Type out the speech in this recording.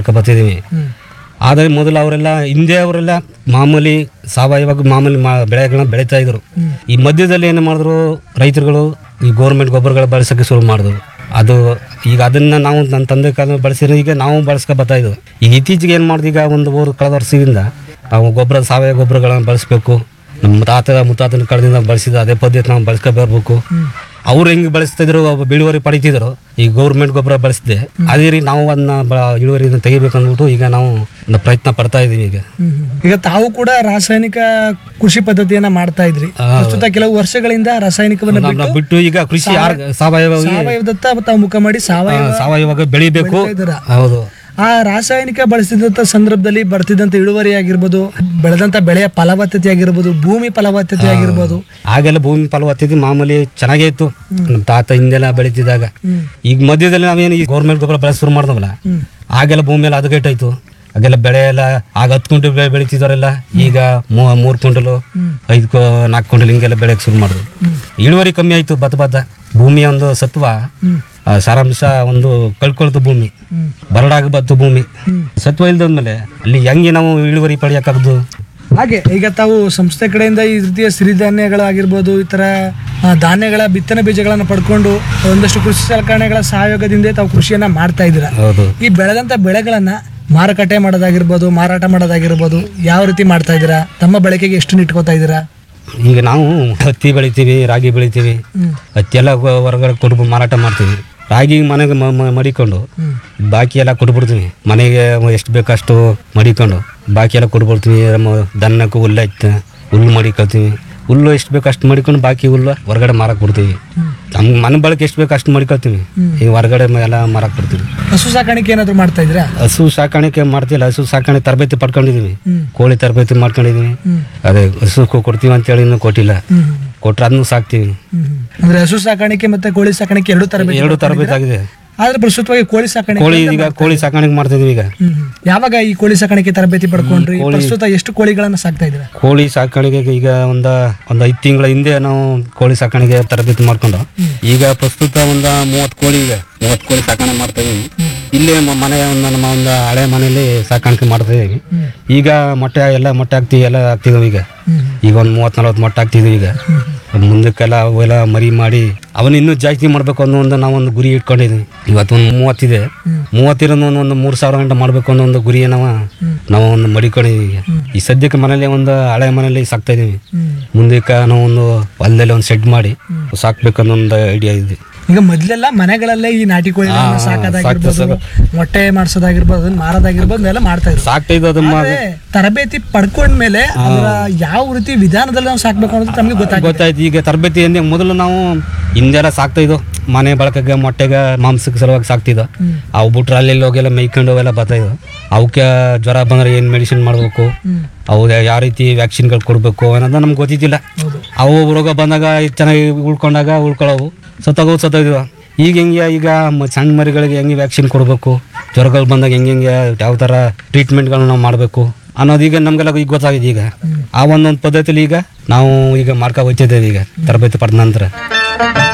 ಮಾಡ್ಕೊ ಬರ್ತಿದ್ದೀವಿ ಹ್ಮ್ ಆದರೆ ಮೊದಲು ಅವರೆಲ್ಲ ಹಿಂದೆ ಅವರೆಲ್ಲ ಮಾಮೂಲಿ ಸಾವಯವ ಮಾಮೂಲಿ ಮಾ ಬೆಳೆಗಳನ್ನ ಬೆಳೀತಾ ಇದ್ರು ಈ ಮಧ್ಯದಲ್ಲಿ ಏನು ಮಾಡಿದ್ರು ರೈತರುಗಳು ಈ ಗೌರ್ಮೆಂಟ್ ಗೊಬ್ಬರಗಳ ಬಳಸೋಕ್ಕೆ ಶುರು ಮಾಡಿದ್ರು ಅದು ಈಗ ಅದನ್ನ ನಾವು ನನ್ನ ತಂದೆ ಕಾಲ ಬಳಸಿರೋ ಈಗ ನಾವು ಬಳಸ್ಕೊ ಬರ್ತಾ ಇದ್ವು ಈಗ ಇತ್ತೀಚೆಗೆ ಏನು ಮಾಡಿದ್ರು ಈಗ ಒಂದು ಊರು ಕಳೆದ ವರ್ಷದಿಂದ ನಾವು ಗೊಬ್ಬರ ಸಾವಯವ ಗೊಬ್ಬರಗಳನ್ನ ಬಳಸಬೇಕು ನಮ್ಮ ತಾತ ಮುತ್ತಾತನ ಕಾಲದಿಂದ ಬಳಸಿದ ಅದೇ ಪದ್ಧತಿ ನಾವು ಬಳಸ್ಕೊ ಬರ್ಬೇಕು ಅವ್ರು ಹೆಂಗೆ ಬಳಸ್ತಿದ್ರು ಒಬ್ಬ ಇಳುವರಿ ಪಡಿತಿದ್ರು ಈ ಗೌರ್ಮೆಂಟ್ ಗೊಬ್ಬರ ಬಳಸಿದೆ ಅದೇ ರೀತಿ ನಾವು ಅದನ್ನ ಬ ಇಳುವರಿನ ತೆಗಿಬೇಕು ಅಂದ್ಬಿಟ್ಟು ಈಗ ನಾವು ಒಂದು ಪ್ರಯತ್ನ ಪಡ್ತಾ ಇದೀವಿ ಈಗ ಹ್ಮ್ ಹ್ಮ್. ಈಗ ತಾವು ಕೂಡ ರಾಸಾಯನಿಕ ಕೃಷಿ ಪದ್ಧತಿಯನ್ನ ಮಾಡ್ತಾ ಇದ್ರಿ ಪ್ರಸ್ತುತ ಕೆಲವು ವರ್ಷಗಳಿಂದ ರಾಸಾಯನಿಕವನ್ನ ನಾವು ಬಿಟ್ಟು ಬಿಟ್ಟು ಈಗ ಕೃಷಿ ಆರ್- ಸಾವಯವ ಸಾವಯವದತ್ತ ತಾವು ಮುಖ ಮಾಡಿ ಸಾವಯವ ಸಾವಯವ ಬೆಳಿಬೇಕು ಇದ್ದೀರಾ. ಹೌದು ಆ ರಾಸಾಯನಿಕ ಬಳಸಿದಂತ ಸಂದರ್ಭದಲ್ಲಿ ಬರ್ತಿದ್ದಂತ ಇಳುವರಿ ಆಗಿರ್ಬೋದು ಬೆಳೆದಂತ ಬೆಳೆಯ ಫಲವತ್ತತೆ ಆಗಿರ್ಬೋದು ಭೂಮಿ ಫಲವತ್ತತೆ ಆಗಿರ್ಬೋದು ಆಗೆಲ್ಲ ಭೂಮಿ ಫಲವತ್ತತೆ ಮಾಮೂಲಿ ಚೆನ್ನಾಗೇ ಇತ್ತು ನಮ್ಮ ತಾತ ಹಿಂದೆಲ್ಲ ಬೆಳೀತಿದ್ದಾಗ ಈಗ ಮಧ್ಯದಲ್ಲಿ ನಾವೇನು ಈ ಗೌರ್ಮೆಂಟ್ ಗೊಬ್ಬರ ಬಳಸ ಶುರು ಮಾಡಿದ್ವಲ್ಲ ಆಗೆಲ್ಲ ಭೂಮಿ ಎಲ್ಲ ಹದಗೆಟ್ಟಾಯ್ತು ಆಗೆಲ್ಲ ಬೆಳೆ ಎಲ್ಲ ಆಗ ಹತ್ತು ಕ್ವಿಂಟಲ್ ಬೆಳೆ ಬೆಳೀತಿದ್ದವರೆಲ್ಲ ಈಗ ಮೂ- ಮೂರು ಕ್ವಿಂಟಲು ಐದು ಕೊ ನಾಲ್ಕು ಕ್ವಿಂಟಲ್ ಹಿಂಗೆಲ್ಲ ಬೆಳೆಯಕ್ಕೆ ಶುರು ಮಾಡಿದ್ರು ಇಳುವರಿ ಕಮ್ಮಿ ಆಯ್ತು ಭತ್ತ ಭತ್ತ ಭೂಮಿಯ ಒಂದು ಸತ್ವ ಆ, ಸಾರಾಂಶ ಒಂದು ಕಳ್ಕೊಳ್ತು ಭೂಮಿ ಬರಡಾಗ ಬತ್ತು ಭೂಮಿ ಸತ್ವ ಇಲ್ದಂದ್ಮೇಲೆ ಅಲ್ಲಿ ಹೆಂಗೆ ನಾವು ಇಳುವರಿ ಪಡೆಯೋಕ್ಕಾಗದು ಹಾಗೆ ಈಗ ತಾವು ಸಂಸ್ಥೆ ಕಡೆಯಿಂದ ಈ ರೀತಿಯ ಸಿರಿಧಾನ್ಯಗಳಾಗಿರ್ಬೋದು ಈ ತರ ಆ, ಧಾನ್ಯಗಳ ಬಿತ್ತನೆ ಬೀಜಗಳನ್ನ ಪಡ್ಕೊಂಡು ಒಂದಷ್ಟು ಕೃಷಿ ಸಲಕರಣೆಗಳ ಸಹಯೋಗದಿಂದ ತಾವು ಕೃಷಿಯನ್ನ ಮಾಡ್ತಾ ಇದ್ದೀರಾ ಹೌದು ಈ ಬೆಳೆದಂತ ಬೆಳೆಗಳನ್ನ ಮಾರುಕಟ್ಟೆ ಮಾಡೋದಾಗಿರ್ಬೋದು ಮಾರಾಟ ಮಾಡೋದಾಗಿರ್ಬೋದು ಯಾವ ರೀತಿ ಮಾಡ್ತಾ ಇದ್ದೀರಾ ತಮ್ಮ ಬಳಕೆಗೆ ಎಷ್ಟು ಇಟ್ಕೋತಾ ಇದ್ದೀರಾ ಈಗ ನಾವು ಹತ್ತಿ ಬೆಳಿತೀವಿ ರಾಗಿ ಬೆಳಿತೀವಿ ಹತ್ತಿ ಎಲ್ಲ ಹೊ- ಹೊರಗಡೆ ಕೊಟ್ಟು ಮಾರಾಟ ಮಾಡ್ತೀವಿ ರಾಗಿ ಮನೆಗೆ ಮ- ಮ- ಮಡಿಕೊಂಡು ಬಾಕಿ ಎಲ್ಲ ಕೊಟ್ಬಿಡ್ತೀವಿ ಮನೆಗೆ ಎಷ್ಟು ಬೇಕೋ ಅಷ್ಟು ಮಡಿಕೊಂಡು ಬಾಕಿ ಎಲ್ಲ ಕೊಟ್ಬಿಡ್ತೀವಿ ನಮ್ಮ ದನಕ್ಕೆ ಹುಲ್ಲು ಐತೆ ಹುಲ್ಲು ಮಡಿಕೊಳ್ತೀವಿ ಹುಲ್ಲು ಎಷ್ಟು ಬೇಕು ಅಷ್ಟು ಮಡಿಕೊಂಡು ಬಾಕಿ ಹುಲ್ಲು ಹೊರಗಡೆ ಮಾರಕ್ಕೆ ಬಿಡ್ತೀವಿ ನಮ್ಗೆ ಮನೆ ಬಳಕೆ ಎಷ್ಟು ಬೇಕು ಅಷ್ಟು ಮಡಿಕೊಳ್ತೀವಿ ಈಗ ಹೊರಗಡೆ ಮ- ಎಲ್ಲ ಮಾರಕ್ಕೆ ಬಿಡ್ತೀವಿ ಹಸು ಸಾಕಾಣಿಕೆ ಏನಾದ್ರು ಮಾಡ್ತಾ ಇದ್ದೀರಾ ಹಸು ಸಾಕಾಣಿಕೆ ಮಾಡ್ತಿಲ್ಲ ಹಸು ಸಾಕಾಣಿಕೆ ತರಬೇತಿ ಪಡ್ಕೊಂಡಿದೀವಿ ಕೋಳಿ ತರಬೇತಿ ಮಾಡ್ಕೊಂಡಿದೀವಿ ಅದೇ ಹಸು ಕೊ- ಕೊಡ್ತೀವಿ ಅಂತೇಳಿ ಇನ್ನೂ ಕೊಟ್ಟಿಲ್ಲ ಕೊಟ್ರೆ ಅದನ್ನು ಸಾಕ್ತೀವಿ ಅಂದ್ರೆ ಹಸು ಸಾಕಾಣಿಕೆ ಮತ್ತೆ ಕೋಳಿ ಸಾಕಾಣಿಕೆ ಎರಡು ತರಬೇತಿ ಎರಡು ತರಬೇತಿ ಆಗಿದೆ ಆದ್ರೆ ಪ್ರಸ್ತುತವಾಗಿ ಕೋಳಿ ಸಾಕಾಣಿಕೆ ಕೋಳಿ ಈಗ ಕೋಳಿ ಸಾಕಾಣಿಕೆ ಮಾಡ್ತಿದೀವಿ ಈಗ ಹ್ಮ್. ಯಾವಾಗ ಈ ಕೋಳಿ ಸಾಕಾಣಿಕೆ ತರಬೇತಿ ಪಡ್ಕೊಂಡ್ರಿ ಪ್ರಸ್ತುತ ಎಷ್ಟು ಕೋಳಿಗಳನ್ನ ಸಾಕ್ತಾ ಇದ್ದೀರಾ ಕೋಳಿ ಸಾಕಾಣಿಕೆಗೆ ಈಗ ಒಂದ ಒಂದ್ ಐದು ತಿಂಗಳ ಹಿಂದೆ ನಾವು ಕೋಳಿ ಸಾಕಾಣಿಕೆ ತರಬೇತಿ ಮಾಡ್ಕೊಂಡು ಈಗ ಪ್ರಸ್ತುತ ಒಂದ ಮೂವತ್ತು ಕೋಳಿ ಈಗ ಮೂವತ್ತು ಕೋಳಿ ಸಾಕಾಣೆ ಮಾಡ್ತಾ ಇದೀವಿ ಇಲ್ಲೇ ಮ- ಮನೆ ಒಂದು ನಮ್ಮ ಒಂದು ಹಳೆ ಮನೆಯಲ್ಲಿ ಸಾಕಾಣಿಕೆ ಮಾಡ್ತಾ ಇದೀವಿ ಈಗ ಮೊಟ್ಟೆ ಎಲ್ಲ ಮೊಟ್ಟೆ ಹಾಕ್ತಿವಿ ಎಲ್ಲ ಹಾಕ್ತಿದೀವಿ ಈಗ ಈಗ ಒಂದು ಮೂವತ್ತು ನಲ್ವತ್ತು ಮೊಟ್ಟೆ ಹಾಕ್ತಿದೀವಿ ಈಗ ಮುಂದಕ್ಕೆಲ್ಲ ಅವೆಲ್ಲ ಮರಿ ಮಾಡಿ ಅವನ್ನ ಇನ್ನೂ ಜಾಸ್ತಿ ಮಾಡ್ಬೇಕು ಅನ್ನೋ ಒಂದು ನಾವೊಂದು ಗುರಿ ಇಟ್ಕೊಂಡಿದ್ವಿ ಇವತ್ತು ಒಂದು ಮೂವತ್ತಿದೆ ಮೂವತ್ತಿರೋದು ಒಂದು ಒಂದು ಮೂರು ಸಾವಿರ ಗಂಟೆ ಮಾಡ್ಬೇಕು ಅನ್ನೋ ಒಂದು ಗುರಿ ನಾವು ನಾವು ಒಂದು ಮಡಿಕೊಂಡಿದೀವಿ ಈಗ ಈ ಸದ್ಯಕ್ಕೆ ಮನೇಲಿ ಒಂದು ಹಳೆ ಮನೇಲಿ ಸಾಕ್ತಾ ಇದೀವಿ ಮುಂದಕ್ಕೆ ನಾವು ಒಂದು ಹೊಲದಲ್ಲಿ ಒಂದು ಸೆಡ್ ಮಾಡಿ ಸಾಕ್ಬೇಕು ಅನ್ನೋ ಒಂದು ಐಡಿಯಾ ಇದೆ ಈಗ ಮೊದ್ಲೆಲ್ಲ ಮನೆಗಳಲ್ಲೇ ಈ ನಾಟಿ ಕೋಳಿಗಳನ್ನ ಸಾಕೋದಾಗಿರ್ಬೋದು ಮೊಟ್ಟೆ ಮಾಡ್ಸೋದಾಗಿರ್ಬೋದು ಅದನ್ನ ಮಾರೋದಾಗಿರ್ಬೋದು ಎಲ್ಲ ಮಾಡ್ತಾ ಇದ್ರು ಸಾಕ್ತಾ ಇದ್ದು ಮ- ಆದ್ರೆ ತರಬೇತಿ ಪಡ್ಕೊಂಡ್ಮೇಲೆ ಅದರ ಯಾವ ರೀತಿ ವಿಧಾನದಲ್ಲಿ ನಾವು ಸಾಕ್ಬೇಕು ಅನ್ನೋದು ನಮ್ಗೆ ಗೊತ್ತಾಗುತ್ತೆ ಗೊತ್ತಾಯ್ತು ಈಗ ತರಬೇತಿ ಎಂದೇ ಮೊದಲು ನಾವು ಹಿಂದೆಲ್ಲ ಸಾಕ್ತಾ ಇದ್ದು ಮನೆ ಬಳಕೆಗೆ ಮೊಟ್ಟೆಗೆ ಮಾಂಸಕ್ಕೆ ಸಲುವಾಗಿ ಸಾಕ್ತಿದ್ದು ಅವು ಬಿಟ್ರೆ ಅಲ್ಲಿ ಹೋಗೆಲ್ಲ ಮೇಯ್ಕೊಂಡು ಅವೆಲ್ಲ ಬರ್ತಾ ಇದ್ವು ಅವಕ್ಕೆ ಜ್ವರ ಬಂದ್ರೆ ಏನು ಮೆಡಿಸಿನ್ ಮಾಡಬೇಕು ಅವು ಯಾವ ರೀತಿ ವ್ಯಾಕ್ಸಿನ್ಗಳು ಕೊಡಬೇಕು ಅನ್ನೋದು ನಮ್ಗೆ ಗೊತ್ತಿದ್ದಿಲ್ಲ ಅವು ರೋಗ ಬಂದಾಗ ಇದ್ ಚೆನ್ನಾಗಿ ಉಳ್ಕೊಂಡಾಗ ಉಳ್ಕೊಳ್ಳೋವು ಸತ್ತೋಗವು ಸತ್ತೋಗಿದ್ವು ಈಗ ಹೆಂಗೆ ಈಗ ಮ- ಸಣ್ಣ ಮರಿಗಳಿಗೆ ಹೆಂಗೆ ವ್ಯಾಕ್ಸಿನ್ ಕೊಡಬೇಕು ಜ್ವರಗಳು ಬಂದಾಗ ಹೆಂಗೆ ಹೆಂಗೆ ಯಾವ ಥರ ಟ್ರೀಟ್ಮೆಂಟ್ಗಳನ್ನ ನಾವು ಮಾಡಬೇಕು ಅನ್ನೋದು ಈಗ ನಮಗೆಲ್ಲ ಈಗ ಗೊತ್ತಾಗಿದೆ ಈಗ ಆ ಒಂದೊಂದು ಪದ್ಧತಿಲಿ ಈಗ ನಾವು ಈಗ ಮಾಡ್ಕೊ ಹೋಗ್ತಿದ್ದೇವೆ ಈಗ ತರಬೇತಿ ಪಡೆದ ನಂತರ